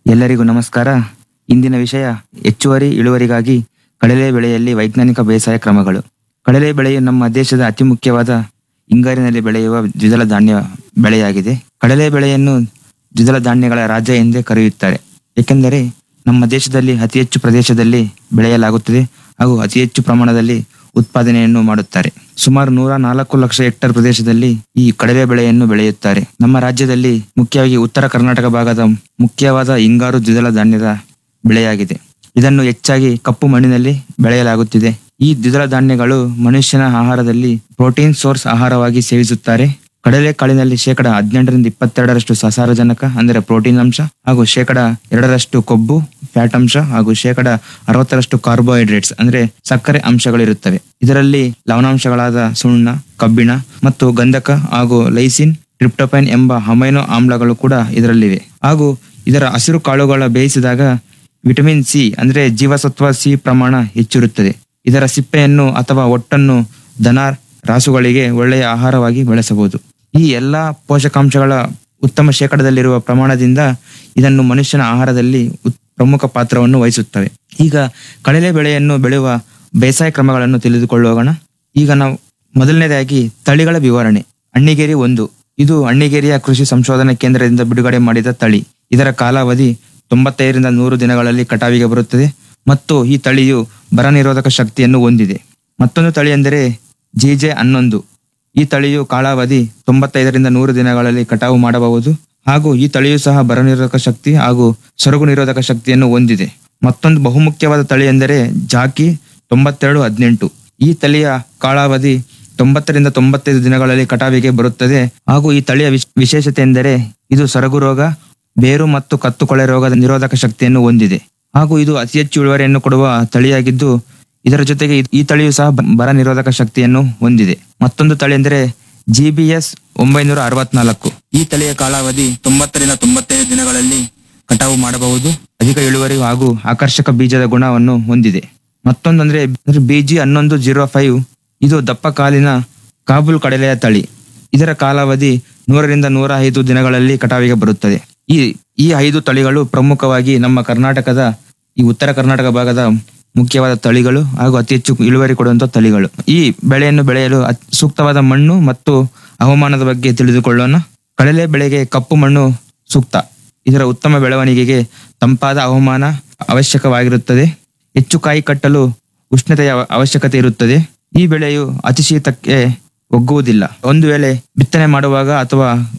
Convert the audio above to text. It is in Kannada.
ಎಲ್ಲರಿಗೂ ನಮಸ್ಕಾರ ಇಂದಿನ ವಿಷಯ ಹೆಚ್ಚುವರಿ ಇಳುವರಿಗಾಗಿ ಕಡಲೆ ಬೆಳೆಯಲ್ಲಿ ವೈಜ್ಞಾನಿಕ ಬೇಸಾಯ ಕ್ರಮಗಳು ಕಡಲೆ ಬೆಳೆಯು ನಮ್ಮ ದೇಶದ ಅತಿ ಮುಖ್ಯವಾದ ಹಿಂಗಾರಿನಲ್ಲಿ ಬೆಳೆಯುವ ದ್ವಿದಳ ಧಾನ್ಯ ಬೆಳೆಯಾಗಿದೆ ಕಡಲೆ ಬೆಳೆಯನ್ನು ದ್ವಿದಳ ಧಾನ್ಯಗಳ ರಾಜ್ಯ ಎಂದೇ ಕರೆಯುತ್ತಾರೆ ಏಕೆಂದರೆ ನಮ್ಮ ದೇಶದಲ್ಲಿ ಅತಿ ಹೆಚ್ಚು ಪ್ರದೇಶದಲ್ಲಿ ಬೆಳೆಯಲಾಗುತ್ತದೆ ಹಾಗೂ ಅತಿ ಹೆಚ್ಚು ಪ್ರಮಾಣದಲ್ಲಿ ಉತ್ಪಾದನೆಯನ್ನು ಮಾಡುತ್ತಾರೆ ಸುಮಾರು ನೂರ ನಾಲ್ಕು ಲಕ್ಷ ಹೆಕ್ಟೇರ್ ಪ್ರದೇಶದಲ್ಲಿ ಈ ಕಡಲೆ ಬೆಳೆಯನ್ನು ಬೆಳೆಯುತ್ತಾರೆ ನಮ್ಮ ರಾಜ್ಯದಲ್ಲಿ ಮುಖ್ಯವಾಗಿ ಉತ್ತರ ಕರ್ನಾಟಕ ಭಾಗದ ಮುಖ್ಯವಾದ ಹಿಂಗಾರು ದ್ವಿದಳ ಧಾನ್ಯದ ಬೆಳೆಯಾಗಿದೆ ಇದನ್ನು ಹೆಚ್ಚಾಗಿ ಕಪ್ಪು ಮಣ್ಣಿನಲ್ಲಿ ಬೆಳೆಯಲಾಗುತ್ತಿದೆ ಈ ದ್ವಿದಳ ಧಾನ್ಯಗಳು ಮನುಷ್ಯನ ಆಹಾರದಲ್ಲಿ ಪ್ರೋಟೀನ್ ಸೋರ್ಸ್ ಆಹಾರವಾಗಿ ಸೇವಿಸುತ್ತಾರೆ ಕಡಲೆಕಾಳಿನಲ್ಲಿ ಶೇಕಡ ಹದಿನೆಂಟರಿಂದ ಇಪ್ಪತ್ತೆರಡರಷ್ಟು ಸಸಾರಜನಕ ಅಂದರೆ ಪ್ರೋಟೀನ್ ಅಂಶ ಹಾಗೂ ಶೇಕಡ ಎರಡರಷ್ಟು ಕೊಬ್ಬು ಫ್ಯಾಟ್ ಅಂಶ ಹಾಗೂ ಶೇಕಡ ಅರವತ್ತರಷ್ಟು ಕಾರ್ಬೋಹೈಡ್ರೇಟ್ಸ್ ಅಂದ್ರೆ ಸಕ್ಕರೆ ಅಂಶಗಳಿರುತ್ತವೆ ಇದರಲ್ಲಿ ಲವಣಾಂಶಗಳಾದ ಸುಣ್ಣ ಕಬ್ಬಿಣ ಮತ್ತು ಗಂಧಕ ಹಾಗೂ ಲೈಸಿನ್ ಟ್ರಿಪ್ಟೋಪೈನ್ ಎಂಬ ಅಮೈನೋ ಆಮ್ಲಗಳು ಕೂಡ ಇದರಲ್ಲಿವೆ ಹಾಗೂ ಇದರ ಹಸಿರು ಕಾಳುಗಳ ಬೇಯಿಸಿದಾಗ ವಿಟಮಿನ್ ಸಿ ಅಂದ್ರೆ ಜೀವಸತ್ವ ಸಿ ಪ್ರಮಾಣ ಹೆಚ್ಚಿರುತ್ತದೆ ಇದರ ಸಿಪ್ಪೆಯನ್ನು ಅಥವಾ ಒಟ್ಟನ್ನು ದನ ರಾಸುಗಳಿಗೆ ಒಳ್ಳೆಯ ಆಹಾರವಾಗಿ ಬಳಸಬಹುದು ಈ ಎಲ್ಲಾ ಪೋಷಕಾಂಶಗಳ ಉತ್ತಮ ಶೇಕಡದಲ್ಲಿರುವ ಪ್ರಮಾಣದಿಂದ ಇದನ್ನು ಮನುಷ್ಯನ ಆಹಾರದಲ್ಲಿ ಉತ್- ಪ್ರಮುಖ ಪಾತ್ರವನ್ನು ವಹಿಸುತ್ತವೆ ಈಗ ಕಡಲೆ ಬೆಳೆಯನ್ನು ಬೆಳೆಯುವ ಬೇಸಾಯ ಕ್ರಮಗಳನ್ನು ತಿಳಿದುಕೊಳ್ಳೋಣ ಈಗ ನಾವು ಮೊದಲನೇದಾಗಿ ತಳಿಗಳ ವಿವರಣೆ ಅಣ್ಣಿಗೇರಿ ಒಂದು ಇದು ಅಣ್ಣಿಗೇರಿಯ ಕೃಷಿ ಸಂಶೋಧನಾ ಕೇಂದ್ರದಿಂದ ಬಿಡುಗಡೆ ಮಾಡಿದ ತಳಿ ಇದರ ಕಾಲಾವಧಿ ತೊಂಬತ್ತೈದರಿಂದ ನೂರು ದಿನಗಳಲ್ಲಿ ಕಟಾವಿಗೆ ಬರುತ್ತದೆ ಮತ್ತು ಈ ತಳಿಯು ಬರ ನಿರೋಧಕ ಶಕ್ತಿಯನ್ನು ಹೊಂದಿದೆ ಮತ್ತೊಂದು ತಳಿ ಎಂದರೆ ಜೆ ಹನ್ನೊಂದು ಈ ತಳಿಯು ಕಾಲಾವಧಿ ತೊಂಬತ್ತೈದರಿಂದ ನೂರು ದಿನಗಳಲ್ಲಿ ಕಟಾವು ಮಾಡಬಹುದು ಹಾಗೂ ಈ ತಳಿಯು ಸಹ ಬರ ನಿರೋಧಕ ಶಕ್ತಿ ಹಾಗೂ ಸೊರಗು ನಿರೋಧಕ ಶಕ್ತಿಯನ್ನು ಹೊಂದಿದೆ ಮತ್ತೊಂದು ಬಹುಮುಖ್ಯವಾದ ತಳಿ ಎಂದರೆ ಜಾಕಿ ತೊಂಬತ್ತೆರಡು ಹದಿನೆಂಟು ಈ ತಳಿಯ ಕಾಲಾವಧಿ ತೊಂಬತ್ತರಿಂದ ತೊಂಬತ್ತೈದು ದಿನಗಳಲ್ಲಿ ಕಟಾವಿಗೆ ಬರುತ್ತದೆ ಹಾಗೂ ಈ ತಳಿಯ ವಿಶ್- ವಿಶೇಷತೆ ಎಂದರೆ ಇದು ಸೊರಗು ರೋಗ ಬೇರು ಮತ್ತು ಕತ್ತು ಕೊಳೆ ರೋಗದ ನಿರೋಧಕ ಶಕ್ತಿಯನ್ನು ಹೊಂದಿದೆ ಹಾಗೂ ಇದು ಅತಿ ಹೆಚ್ಚು ಇಳುವರಿಯನ್ನು ಕೊಡುವ ತಳಿಯಾಗಿದ್ದು ಇದರ ಜೊತೆಗೆ ಈ ತಳಿಯು ಸಹ ಬ- ಬರ ನಿರೋಧಕ ಶಕ್ತಿಯನ್ನು ಹೊಂದಿದೆ ಮತ್ತೊಂದು ತಳಿ ಎಂದರೆ ಜಿ ಬಿ ಎಸ್ ಒಂಬೈನೂರ ಅರವತ್ನಾಲ್ಕು ಈ ತಳಿಯ ಕಾಲಾವಧಿ ತೊಂಬತ್ತರಿಂದ ತೊಂಬತ್ತೈದು ದಿನಗಳಲ್ಲಿ ಕಟಾವು ಮಾಡಬಹುದು ಅಧಿಕ ಇಳುವರಿ ಹಾಗೂ ಆಕರ್ಷಕ ಬೀಜದ ಗುಣವನ್ನು ಹೊಂದಿದೆ ಮತ್ತೊಂದಂದ್ರೆ ಬಿಜಿ ಹನ್ನೊಂದು ಜೀರೋ ಫೈವ್ ಇದು ದಪ್ಪ ಕಾಲಿನ ಕಾಬೂಲ್ ಕಡಲೆಯ ತಳಿ ಇದರ ಕಾಲಾವಧಿ ನೂರರಿಂದ ನೂರ ಐದು ದಿನಗಳಲ್ಲಿ ಕಟಾವಿಗೆ ಬರುತ್ತದೆ ಈ ಈ ಐದು ತಳಿಗಳು ಪ್ರಮುಖವಾಗಿ ನಮ್ಮ ಕರ್ನಾಟಕದ ಈ ಉತ್ತರ ಕರ್ನಾಟಕ ಭಾಗದ ಮುಖ್ಯವಾದ ತಳಿಗಳು ಹಾಗೂ ಅತಿ ಹೆಚ್ಚು ಇಳುವರಿ ಕೊಡುವಂತಹ ತಳಿಗಳು ಈ ಬೆಳೆಯನ್ನು ಬೆಳೆಯಲು ಅತ್- ಸೂಕ್ತವಾದ ಮಣ್ಣು ಮತ್ತು ಹವಾಮಾನದ ಬಗ್ಗೆ ತಿಳಿದುಕೊಳ್ಳೋಣ ಕಡಲೆ ಬೆಳೆಗೆ ಕಪ್ಪು ಮಣ್ಣು ಸೂಕ್ತ ಇದರ ಉತ್ತಮ ಬೆಳವಣಿಗೆಗೆ ತಂಪಾದ ಹವಾಮಾನ ಅವಶ್ಯಕವಾಗಿರುತ್ತದೆ ಹೆಚ್ಚು ಕಾಯಿ ಕಟ್ಟಲು ಉಷ್ಣತೆಯ ಅವ- ಅವಶ್ಯಕತೆ ಇರುತ್ತದೆ ಈ ಬೆಳೆಯು ಅತಿ ಶೀತಕ್ಕೆ ಒಗ್ಗುವುದಿಲ್ಲ ಒಂದು ವೇಳೆ ಬಿತ್ತನೆ ಮಾಡುವಾಗ ಅಥವಾ